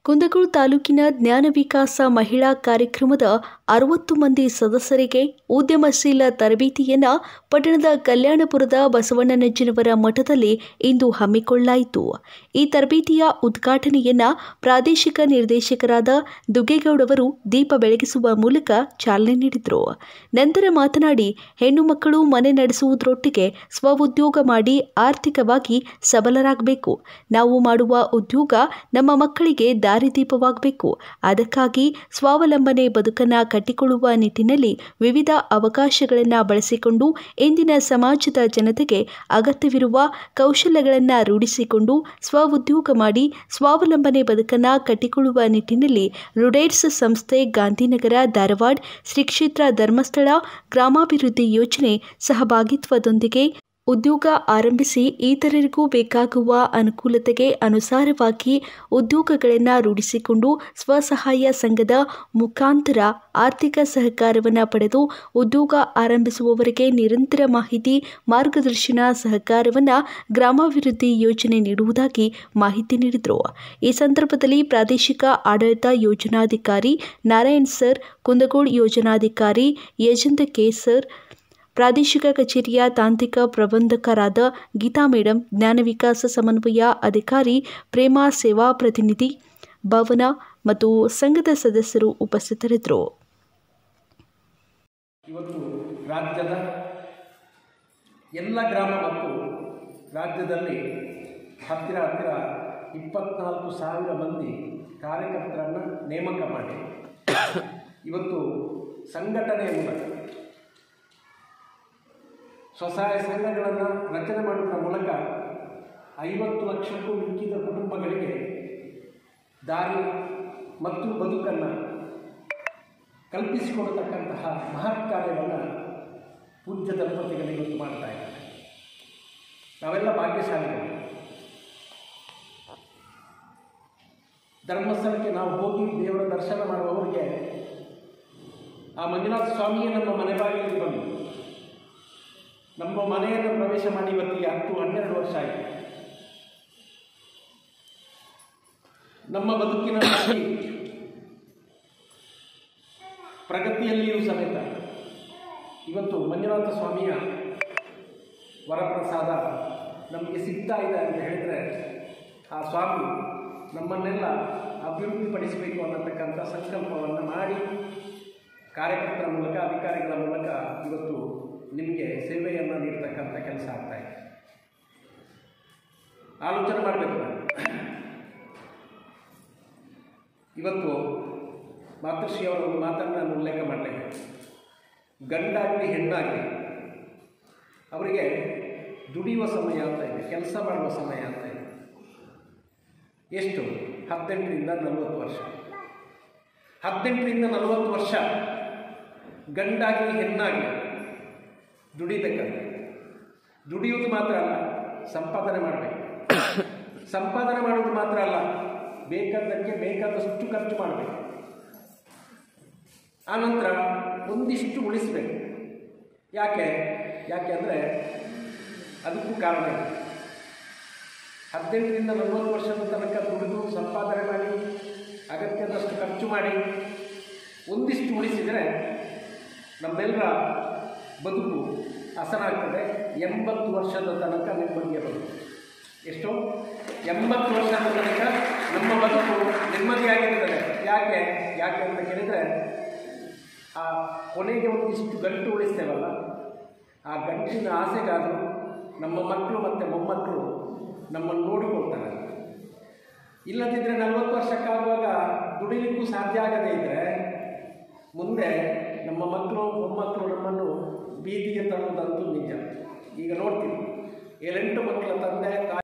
ಕುಂದಗೋಳ ತಾಲೂಕಿನ ಜ್ಞಾನ ವಿಕಾಸ ಮಹಿಳಾ ಕಾರ್ಯಕ್ರಮದ ಅರವತ್ತು ಮಂದಿ ಸದಸ್ಯರಿಗೆ ಉದ್ಯಮಶೀಲ ತರಬೇತಿಯನ್ನ ಪಟ್ಟಣದ ಕಲ್ಯಾಣಪುರದ ಬಸವಣ್ಣನಜ್ಜನವರ ಮಠದಲ್ಲಿ ಇಂದು ಹಮ್ಮಿಕೊಳ್ಳಲಾಯಿತು ಈ ತರಬೇತಿಯ ಉದ್ಘಾಟನೆಯನ್ನ ಪ್ರಾದೇಶಿಕ ನಿರ್ದೇಶಕರಾದ ದುಗ್ಗೇಗೌಡವರು ದೀಪ ಬೆಳಗಿಸುವ ಮೂಲಕ ಚಾಲನೆ ನೀಡಿದರು ನಂತರ ಮಾತನಾಡಿ ಹೆಣ್ಣು ಮಕ್ಕಳು ಮನೆ ನಡೆಸುವುದರೊಟ್ಟಿಗೆ ಸ್ವಉದ್ಯೋಗ ಮಾಡಿ ಆರ್ಥಿಕವಾಗಿ ಸಬಲರಾಗಬೇಕು ನಾವು ಮಾಡುವ ಉದ್ಯೋಗ ನಮ್ಮ ಮಕ್ಕಳಿಗೆ ದಾರಿದೀಪವಾಗಬೇಕು ಅದಕ್ಕಾಗಿ ಸ್ವಾವಲಂಬನೆ ಬದುಕನ್ನು ಕಟ್ಟಿಕೊಳ್ಳುವ ನಿಟ್ಟಿನಲ್ಲಿ ವಿವಿಧ ಅವಕಾಶಗಳನ್ನು ಬಳಸಿಕೊಂಡು ಇಂದಿನ ಸಮಾಜದ ಜನತೆಗೆ ಅಗತ್ಯವಿರುವ ಕೌಶಲ್ಯಗಳನ್ನು ರೂಢಿಸಿಕೊಂಡು ಸ್ವಉದ್ಯೋಗ ಮಾಡಿ ಸ್ವಾವಲಂಬನೆ ಬದುಕನ್ನು ಕಟ್ಟಿಕೊಳ್ಳುವ ನಿಟ್ಟಿನಲ್ಲಿ ರುಡೇಟ್ಸ್ ಸಂಸ್ಥೆ ಗಾಂಧಿನಗರ ಧಾರವಾಡ ಶ್ರೀ ಕ್ಷೇತ್ರ ಧರ್ಮಸ್ಥಳ ಗ್ರಾಮಾಭಿವೃದ್ಧಿ ಯೋಜನೆ ಸಹಭಾಗಿತ್ವದೊಂದಿಗೆ ಉದ್ಯೋಗ ಆರಂಭಿಸಿ ಇತರರಿಗೂ ಬೇಕಾಗುವ ಅನುಕೂಲತೆಗೆ ಅನುಸಾರವಾಗಿ ಉದ್ಯೋಗಗಳನ್ನು ರೂಢಿಸಿಕೊಂಡು ಸ್ವಸಹಾಯ ಸಂಘದ ಮುಖಾಂತರ ಆರ್ಥಿಕ ಸಹಕಾರವನ್ನು ಪಡೆದು ಉದ್ಯೋಗ ಆರಂಭಿಸುವವರಿಗೆ ನಿರಂತರ ಮಾಹಿತಿ ಮಾರ್ಗದರ್ಶನ ಸಹಕಾರವನ್ನು ಗ್ರಾಮಾಭಿವೃದ್ಧಿ ಯೋಜನೆ ನೀಡುವುದಾಗಿ ಮಾಹಿತಿ ನೀಡಿದರು ಈ ಸಂದರ್ಭದಲ್ಲಿ ಪ್ರಾದೇಶಿಕ ಆಡಳಿತ ಯೋಜನಾಧಿಕಾರಿ ನಾರಾಯಣ್ ಸರ್ ಕುಂದಗೋಳ್ ಯೋಜನಾಧಿಕಾರಿ ಯಜಂತ ಕೆ ಸರ್ ಪ್ರಾದೇಶಿಕ ಕಚೇರಿಯ ತಾಂತ್ರಿಕ ಪ್ರಬಂಧಕರಾದ ಗೀತಾ ಮೇಡಂ ಜ್ಞಾನ ವಿಕಾಸ ಸಮನ್ವಯ ಅಧಿಕಾರಿ ಪ್ರೇಮಾ ಸೇವಾ ಪ್ರತಿನಿಧಿ ಭವನ ಮತ್ತು ಸಂಘದ ಸದಸ್ಯರು ಉಪಸ್ಥಿತರಿದ್ದರು ಇವತ್ತು ರಾಜ್ಯದ ಎಲ್ಲ ಗ್ರಾಮ ಮತ್ತು ರಾಜ್ಯದಲ್ಲಿ ಹತ್ತಿರ ಹತ್ತಿರ ಇಪ್ಪತ್ನಾಲ್ಕು ಸಾವಿರ ಮಂದಿ ಕಾರ್ಯಕರ್ತರನ್ನು ನೇಮಕ ಮಾಡಿ ಇವತ್ತು ಸಂಘಟನೆಯ ಮೂಲಕ ಸ್ವಸಹಾಯ ಸಂಘಗಳನ್ನು ರಚನೆ ಮಾಡುವುದರ ಮೂಲಕ ಐವತ್ತು ಲಕ್ಷಕ್ಕೂ ಮಿಕ್ಕಿದ ಕುಟುಂಬಗಳಿಗೆ ದಾರಿ ಮತ್ತು ಬದುಕನ್ನು ಕಲ್ಪಿಸಿಕೊಡತಕ್ಕಂತಹ ಮಹತ್ ಕಾರ್ಯವನ್ನು ಪೂಜ್ಯ ದಂಪತಿಗಳು ಇವತ್ತು ಮಾಡ್ತಾ ಇದ್ದಾರೆ ನಾವೆಲ್ಲ ಭಾಗ್ಯಶಾಲಿಗಳು ಧರ್ಮಸ್ಥಳಕ್ಕೆ ನಾವು ಹೋಗಿ ದೇವರ ದರ್ಶನ ಮಾಡುವವರಿಗೆ ಆ ಮಂಜುನಾಥ ಸ್ವಾಮಿಯೇ ನಮ್ಮ ಮನೆ ಬಾಗಿಲಿಗೆ ಬಂದು ನಮ್ಮ ಮನೆಯನ್ನು ಪ್ರವೇಶ ಮಾಡಿ ಇವತ್ತಿಗೆ ಹತ್ತು ಹನ್ನೆರಡು ವರ್ಷ ಆಯಿತು ನಮ್ಮ ಬದುಕಿನ ಪ್ರತಿ ಪ್ರಗತಿಯಲ್ಲಿಯೂ ಸಮೇತ ಇವತ್ತು ಮಂಜುನಾಥ ಸ್ವಾಮಿಯ ವರಪ್ರಸಾದ ನಮಗೆ ಸಿಗ್ತಾ ಇದೆ ಅಂತ ಹೇಳಿದರೆ ಆ ಸ್ವಾಮಿ ನಮ್ಮನ್ನೆಲ್ಲ ಅಭಿವೃದ್ಧಿಪಡಿಸಬೇಕು ಅನ್ನತಕ್ಕಂಥ ಸಂಕಲ್ಪವನ್ನು ಮಾಡಿ ಕಾರ್ಯಕರ್ತರ ಮೂಲಕ ಅಧಿಕಾರಿಗಳ ಮೂಲಕ ಇವತ್ತು ನಿಮಗೆ ಸೇವೆಯನ್ನು ನೀಡ್ತಕ್ಕಂಥ ಕೆಲಸ ಆಗ್ತಾಯಿದೆ ಆಲೋಚನೆ ಮಾಡಬೇಕು ನಾನು ಇವತ್ತು ಮಾತೃಶ್ರೀಯವರ ಒಂದು ಮಾತನ್ನು ನಾನು ಉಲ್ಲೇಖ ಮಾಡಲೇಬೇಕು ಗಂಡಾಗಲಿ ಹೆಣ್ಣಾಗಲಿ ಅವರಿಗೆ ದುಡಿಯುವ ಸಮಯ ಅಂತ ಇದೆ ಕೆಲಸ ಮಾಡುವ ಸಮಯ ಅಂತ ಇದೆ ಎಷ್ಟು ಹದಿನೆಂಟರಿಂದ ನಲವತ್ತು ವರ್ಷ ಹದಿನೆಂಟರಿಂದ ನಲವತ್ತು ವರ್ಷ ಗಂಡಾಗಲಿ ಹೆಣ್ಣಾಗಲಿ ದುಡಿಬೇಕಂತ ದುಡಿಯುವುದು ಮಾತ್ರ ಅಲ್ಲ ಸಂಪಾದನೆ ಮಾಡಬೇಕು ಸಂಪಾದನೆ ಮಾಡುವುದು ಮಾತ್ರ ಅಲ್ಲ ಬೇಕಾದ್ದಕ್ಕೆ ಬೇಕಾದಷ್ಟು ಖರ್ಚು ಮಾಡಬೇಕು ಆನಂತರ ಒಂದಿಷ್ಟು ಉಳಿಸಬೇಕು ಯಾಕೆ ಯಾಕೆ ಅಂದರೆ ಅದಕ್ಕೂ ಕಾರಣ ಇದೆ ಹದಿನೆಂಟರಿಂದ ನಲವತ್ತು ವರ್ಷದ ತನಕ ದುಡಿದು ಸಂಪಾದನೆ ಮಾಡಿ ಅಗತ್ಯದಷ್ಟು ಖರ್ಚು ಮಾಡಿ ಒಂದಿಷ್ಟು ಉಳಿಸಿದರೆ ನಮ್ಮೆಲ್ಲರ ಬದುಕು ಹಸನಾಗ್ತದೆ ಎಂಬತ್ತು ವರ್ಷದ ತನಕ ನೆಮ್ಮದಿಯ ಬದುಕು ಎಷ್ಟು ಎಂಬತ್ತು ವರ್ಷದ ತನಕ ನಮ್ಮ ಬದುಕು ನೆಮ್ಮದಿಯಾಗಿರ್ತದೆ ಯಾಕೆ ಯಾಕೆ ಅಂತ ಕೇಳಿದರೆ ಆ ಕೊನೆಗೆ ಒಂದಿಷ್ಟು ಗಂಟು ಉಳಿಸ್ತೇವಲ್ಲ ಆ ಗಂಟಿನ ಆಸೆಗಾದರೂ ನಮ್ಮ ಮಕ್ಕಳು ಮತ್ತು ಮೊಮ್ಮಕ್ಕಳು ನಮ್ಮನ್ನು ನೋಡಿಕೊಳ್ತಾರೆ ಇಲ್ಲದಿದ್ದರೆ ನಲವತ್ತು ವರ್ಷಕ್ಕಾಗುವಾಗ ದುಡಿಲಿಕ್ಕೂ ಸಾಧ್ಯ ಆಗದೇ ಇದ್ದರೆ ಮುಂದೆ ನಮ್ಮ ಮಕ್ಕಳು ಮೊಮ್ಮಕ್ಕಳು ನಮ್ಮನ್ನು ಬೀದಿಗೆ ತರುವುದಂತೂ ನಿಜ ಈಗ ನೋಡ್ತೀವಿ ಏಳೆಂಟು ಮಕ್ಕಳ ತಂದೆ ತಾಯಿ